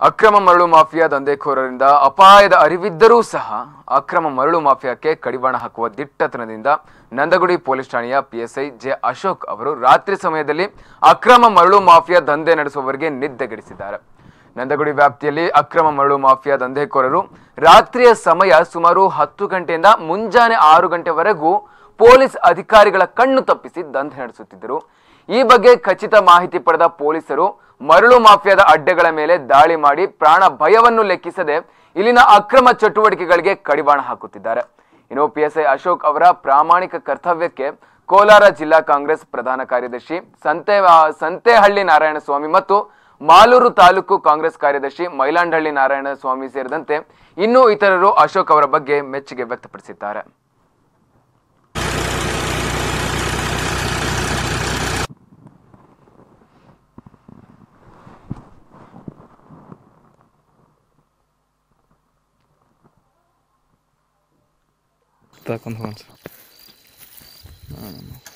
ಅಕ್ರಮ ಮರಳು ಮಾಫಿಯಾ ದಂಧೆಕೋರರಿಂದ ಅಪಾಯದ ಅರಿವಿದ್ದರೂ ಸಹ ಅಕ್ರಮ ಮರಳು ಮಾಫಿಯಾಕ್ಕೆ ಕಡಿವಾಣ ಹಾಕುವ ದಿಟ್ಟತನದಿಂದ ನಂದಗುಡಿ ಪೊಲೀಸ್ ಠಾಣೆಯ ಪಿಎಸ್ಐ ಜೆ ಅಶೋಕ್ ಅವರು ರಾತ್ರಿ ಸಮಯದಲ್ಲಿ ಅಕ್ರಮ ಮರಳು ಮಾಫಿಯಾ ದಂಧೆ ನಡೆಸುವವರಿಗೆ ನಿದ್ದೆಗೆಡಿಸಿದ್ದಾರೆ ನಂದಗುಡಿ ವ್ಯಾಪ್ತಿಯಲ್ಲಿ ಅಕ್ರಮ ಮರಳು ಮಾಫಿಯಾ ದಂಧೆಕೋರರು ರಾತ್ರಿಯ ಸಮಯ ಸುಮಾರು ಹತ್ತು ಗಂಟೆಯಿಂದ ಮುಂಜಾನೆ ಆರು ಗಂಟೆವರೆಗೂ ಪೊಲೀಸ್ ಅಧಿಕಾರಿಗಳ ಕಣ್ಣು ತಪ್ಪಿಸಿ ದಂಧೆ ನಡೆಸುತ್ತಿದ್ದರು ಈ ಬಗ್ಗೆ ಖಚಿತ ಮಾಹಿತಿ ಪಡೆದ ಪೊಲೀಸರು ಮರಳು ಮಾಫಿಯಾದ ಅಡ್ಡೆಗಳ ಮೇಲೆ ದಾಳಿ ಮಾಡಿ ಪ್ರಾಣ ಭಯವನ್ನು ಲೆಕ್ಕಿಸದೆ ಇಲ್ಲಿನ ಅಕ್ರಮ ಚಟುವಟಿಕೆಗಳಿಗೆ ಕಡಿವಾಣ ಹಾಕುತ್ತಿದ್ದಾರೆ ಇನ್ನು ಪಿಎಸ್ಐ ಅಶೋಕ್ ಅವರ ಪ್ರಾಮಾಣಿಕ ಕರ್ತವ್ಯಕ್ಕೆ ಕೋಲಾರ ಜಿಲ್ಲಾ ಕಾಂಗ್ರೆಸ್ ಪ್ರಧಾನ ಕಾರ್ಯದರ್ಶಿ ಸಂತೆ ಸಂತೆಹಳ್ಳಿ ನಾರಾಯಣಸ್ವಾಮಿ ಮತ್ತು ಮಾಲೂರು ತಾಲೂಕು ಕಾಂಗ್ರೆಸ್ ಕಾರ್ಯದರ್ಶಿ ಮೈಲಾಂಡಹಳ್ಳಿ ನಾರಾಯಣಸ್ವಾಮಿ ಸೇರಿದಂತೆ ಇನ್ನೂ ಇತರರು ಅಶೋಕ್ ಅವರ ಬಗ್ಗೆ ಮೆಚ್ಚುಗೆ ವ್ಯಕ್ತಪಡಿಸಿದ್ದಾರೆ Так, он вон. А, ну.